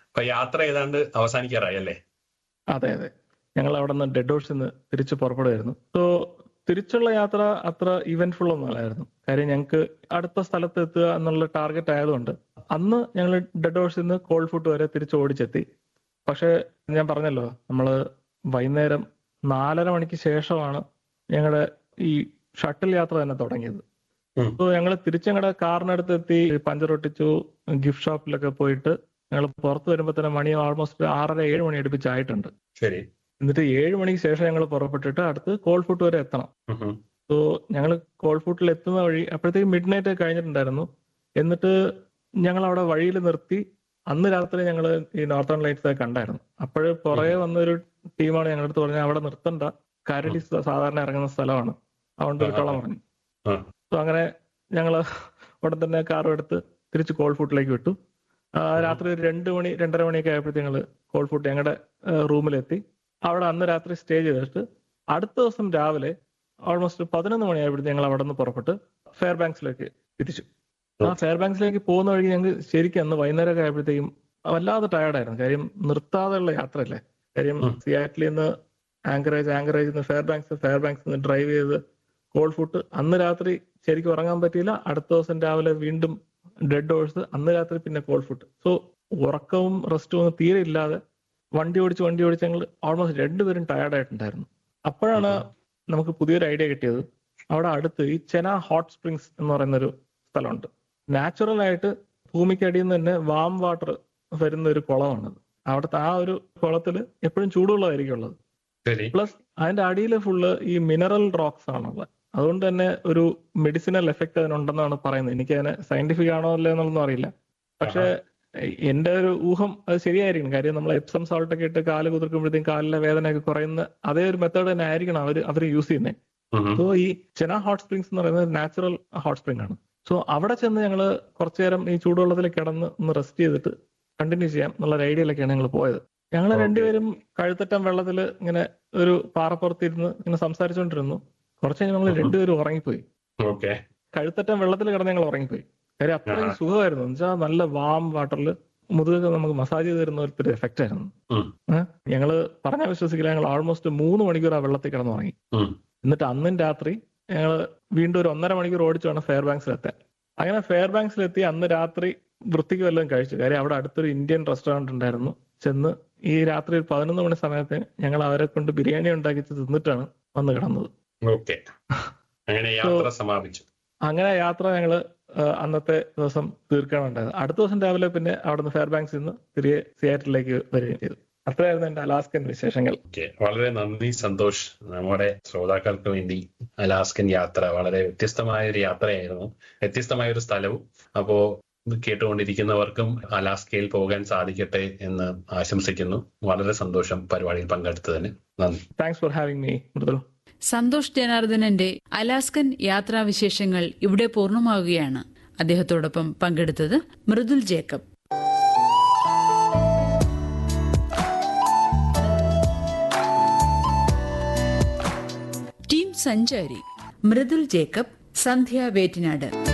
അപ്പൊ യാത്ര ഏതാണ്ട് അവസാനിക്കാറായി അല്ലേ അതെ അതെ ഞങ്ങൾ അവിടെ നിന്ന് ഡെഡ് ഹോഴ്സിൽ നിന്ന് തിരിച്ച് പുറപ്പെടുമായിരുന്നു സോ തിരിച്ചുള്ള യാത്ര അത്ര ഇവന്റ്ഫുൾ ഒന്നും അല്ലായിരുന്നു കാര്യം ഞങ്ങൾക്ക് അടുത്ത സ്ഥലത്ത് എത്തുക എന്നുള്ള ടാർഗറ്റ് ആയതുകൊണ്ട് അന്ന് ഞങ്ങൾ ഡെഡ് ഹോഴ്സിൽ നിന്ന് കോൾഫുട്ട് വരെ തിരിച്ച് ഓടിച്ചെത്തി പക്ഷെ ഞാൻ പറഞ്ഞല്ലോ നമ്മള് വൈകുന്നേരം നാലര മണിക്ക് ശേഷമാണ് ഞങ്ങളുടെ ഈ ഷട്ടിൽ യാത്ര തന്നെ തുടങ്ങിയത് ഉം. സോ ഞങ്ങൾ തിരിച്ചങ്ങടെ കാറിനടുത്ത് എത്തി പഞ്ചർ ഒട്ടിച്ചു ഗിഫ്റ്റ് ഷോപ്പിലൊക്കെ പോയിട്ട് ഞങ്ങൾ പുറത്ത് വരുമ്പോൾ തന്നെ മണി ഓൾമോസ്റ്റ് ആറര ഏഴ് മണി അടുപ്പിച്ചായിട്ടുണ്ട് ശരി എന്നിട്ട് ഏഴ് മണിക്ക് ശേഷം ഞങ്ങൾ പുറപ്പെട്ടിട്ട് അടുത്ത് കോൾഫുട്ട് വരെ എത്തണം ഉം ഉം. സോ ഞങ്ങൾ കോൾഫുട്ടിൽ എത്തുന്ന വഴി അപ്പോഴത്തേക്ക് മിഡ് നൈറ്റ് കഴിഞ്ഞിട്ടുണ്ടായിരുന്നു എന്നിട്ട് ഞങ്ങൾ അവിടെ വഴിയിൽ നിർത്തി അന്ന് രാത്രി ഞങ്ങൾ ഈ നോർത്തേൺ ലൈറ്റ്സ് കണ്ടായിരുന്നു അപ്പോഴ് പുറകെ വന്നൊരു ടീമാണ് ഞങ്ങളുടെ അടുത്ത് പറഞ്ഞത് അവിടെ നിർത്തണ്ട കരടി സ- സാധാരണ ഇറങ്ങുന്ന സ്ഥലമാണ് അതുകൊണ്ട് ഒരു കളം പറഞ്ഞു ആ. സോ അങ്ങനെ ഞങ്ങൾ ഉടൻ തന്നെ കാറും എടുത്ത് തിരിച്ച് കോൾഫുട്ടിലേക്ക് വിട്ടു ആ, രാത്രി ഒരു രണ്ട് മണി രണ്ടര മണിയൊക്കെ ആയപ്പോഴത്തേക്ക് ഞങ്ങൾ കോൾഫുട്ട് ഞങ്ങളുടെ റൂമിലെത്തി അവിടെ അന്ന് രാത്രി സ്റ്റേ ചെയ്തിട്ട് അടുത്ത ദിവസം രാവിലെ ഓൾമോസ്റ്റ് പതിനൊന്ന് മണിയായപ്പോഴത്തേക്ക് ഞങ്ങൾ അവിടെ നിന്ന് പുറപ്പെട്ട് ഫെയർ ബാങ്ക്സിലേക്ക് തിരിച്ചു ആ ഫെയർ ബാങ്ക്സിലേക്ക് പോകുന്ന വഴി ഞങ്ങൾ ശരിക്കും അന്ന് വൈകുന്നേരമൊക്കെ ആയപ്പോഴത്തേക്കും വല്ലാതെ ടയർഡായിരുന്നു കാര്യം നിർത്താതെയുള്ള യാത്രയല്ലേ കാര്യം ഉം. സിയാറ്റിൽ നിന്ന് ആങ്കറേജ് ആങ്കറേജ് നിന്ന് ഫെയർ ബാങ്ക്സ് ഫെയർ ബാങ്ക്സ് നിന്ന് ഡ്രൈവ് ചെയ്ത് കോൾ ഫുട്ട് അന്ന് രാത്രി ശരിക്കും ഉറങ്ങാൻ പറ്റിയില്ല അടുത്ത ദിവസം രാവിലെ വീണ്ടും ഡെഡ് ഹോഴ്സ് അന്ന് രാത്രി പിന്നെ കോൾ ഫുട്ട് സോ ഉറക്കവും റെസ്റ്റും ഒന്നും തീരെ ഇല്ലാതെ വണ്ടി ഓടിച്ച് വണ്ടി ഓടിച്ച് ഞങ്ങൾ ഓൾമോസ്റ്റ് രണ്ടുപേരും ടയർഡ് ആയിട്ടുണ്ടായിരുന്നു അപ്പോഴാണ് നമുക്ക് പുതിയൊരു ഐഡിയ കിട്ടിയത് അവിടെ അടുത്ത് ഈ ചെന ഹോട്ട് സ്പ്രിങ്സ് എന്ന് പറയുന്ന ഒരു സ്ഥലമുണ്ട് നാച്ചുറൽ ആയിട്ട് ഭൂമിക്കടിയിൽ നിന്ന് തന്നെ വാം വാട്ടർ വരുന്ന ഒരു കുളമാണത് അവിടുത്തെ ആ ഒരു കുളത്തിൽ എപ്പോഴും ചൂടുവെള്ളമായിരിക്കും ഉള്ളത് ശരി പ്ലസ് അതിന്റെ അടിയിൽ ഫുള്ള് ഈ മിനറൽ റോക്സ് ആണുള്ളത് അതുകൊണ്ട് തന്നെ ഒരു മെഡിസിനൽ എഫക്ട് അതിനുണ്ടെന്നാണ് പറയുന്നത് എനിക്ക് അതിന് സയന്റിഫിക് ആണോ അല്ലേ എന്നുള്ളതൊന്നും അറിയില്ല പക്ഷെ എന്റെ ഒരു ഊഹം അത് ശരിയായിരിക്കണം കാര്യം നമ്മൾ എപ്സം സോൾട്ട് ഒക്കെ ഇട്ട് കാല് കുതിർക്കുമ്പോഴത്തേക്കും കാലിലെ വേദനയൊക്കെ കുറയുന്ന അതേ ഒരു മെത്തേഡ് തന്നെ ആയിരിക്കണം അവർ അവർ യൂസ് ചെയ്യുന്നത് ഉം ഉം. സോ ഈ ചെന ഹോട്ട് സ്പ്രിങ്സ് എന്ന് പറയുന്നത് നാച്ചുറൽ ഹോട്ട് സ്പ്രിംഗ് ആണ് സോ അവിടെ ചെന്ന് ഞങ്ങൾ കുറച്ചു നേരം ഈ ചൂടുവെള്ളത്തിൽ കിടന്ന് ഒന്ന് റെസ്റ്റ് ചെയ്തിട്ട് കണ്ടിന്യൂ ചെയ്യാം എന്നുള്ള ഒരു ഐഡിയയിലൊക്കെയാണ് ഞങ്ങൾ പോയത് ഞങ്ങൾ Okay. രണ്ടുപേരും കഴുത്തറ്റം വെള്ളത്തിൽ ഇങ്ങനെ ഒരു പാറപ്പുറത്തിരുന്ന് ഇങ്ങനെ സംസാരിച്ചുകൊണ്ടിരുന്നു കുറച്ച് കഴിഞ്ഞ് നമ്മൾ Mhm. രണ്ടുപേരും ഉറങ്ങിപ്പോയി ഓക്കെ കഴുത്തറ്റം വെള്ളത്തിൽ കിടന്ന് ഞങ്ങൾ ഉറങ്ങിപ്പോയി കാര്യം അത്രയും ആഹാ. സുഖമായിരുന്നു എന്നുവെച്ചാൽ നല്ല വാം വാട്ടറിൽ മുതുകൊക്കെ നമുക്ക് മസാജ് ചെയ്ത് തരുന്ന ഒരു എഫക്റ്റ് ആയിരുന്നു ഉം. ഏഹ്? ഞങ്ങള് പറഞ്ഞാൽ വിശ്വസിക്കില്ല ഞങ്ങൾ ഓൾമോസ്റ്റ് മൂന്ന് മണിക്കൂർ ആ വെള്ളത്തിൽ കിടന്ന് ഉറങ്ങി ഉം. എന്നിട്ട് അന്നും രാത്രി ഞങ്ങൾ വീണ്ടും ഒരു ഒന്നര മണിക്കൂർ ഓടിച്ചു വേണം ഫെയർ ബാങ്ക്സിൽ എത്താൻ അങ്ങനെ ഫെയർ ബാങ്ക്സിലെത്തി അന്ന് രാത്രി വൃത്തിക്ക് വല്ലതും കഴിച്ചു കാര്യം അവിടെ അടുത്തൊരു ഇന്ത്യൻ റെസ്റ്റോറന്റ് ഉണ്ടായിരുന്നു ചെന്ന് ഈ രാത്രി ഒരു പതിനൊന്ന് മണി സമയത്ത് ഞങ്ങൾ അവരെ കൊണ്ട് ബിരിയാണി ഉണ്ടാക്കി തിന്നിട്ടാണ് വന്ന് കിടന്നത് ഓക്കെ അങ്ങനെ യാത്ര സമാപിച്ചു അങ്ങനെ യാത്ര ഞങ്ങൾ അന്നത്തെ ദിവസം തീർക്കാനുണ്ടായത് അടുത്ത ദിവസം രാവിലെ പിന്നെ അവിടുന്ന് ഫെയർ ബാങ്ക്സിൽ നിന്ന് തിരികെ സിയാറ്റിലേക്ക് വരികയും ചെയ്തു അത്രയായിരുന്നു എന്റെ അലാസ്കൻ വിശേഷങ്ങൾ ഓക്കെ വളരെ നന്ദി സന്തോഷ് നമ്മുടെ ശ്രോതാക്കൾക്ക് വേണ്ടി അലാസ്കൻ യാത്ര വളരെ വ്യത്യസ്തമായ ഒരു യാത്രയായിരുന്നു വ്യത്യസ്തമായ ഒരു സ്ഥലവും അപ്പോ ഇത് കേട്ടുകൊണ്ടിരിക്കുന്നവർക്കും അലാസ്കയിൽ പോകാൻ സാധിക്കട്ടെ എന്ന് ആശംസിക്കുന്നു വളരെ സന്തോഷം പരിപാടിയിൽ പങ്കെടുത്തതിന് നന്ദി thanks for having me Mridul Santhosh ജനാർദ്ദനന്റെ അലാസ്കൻ യാത്രാവിശേഷങ്ങൾ ഇവിടെ പൂർണ്ണമാവുകയാണ് അദ്ദേഹത്തോടൊപ്പം പങ്കെടുത്തത് മൃദുൽ ജേക്കബ് ടീം സഞ്ചാരി മൃദുൽ ജേക്കബ് സന്ധ്യ വേറ്റിനാട്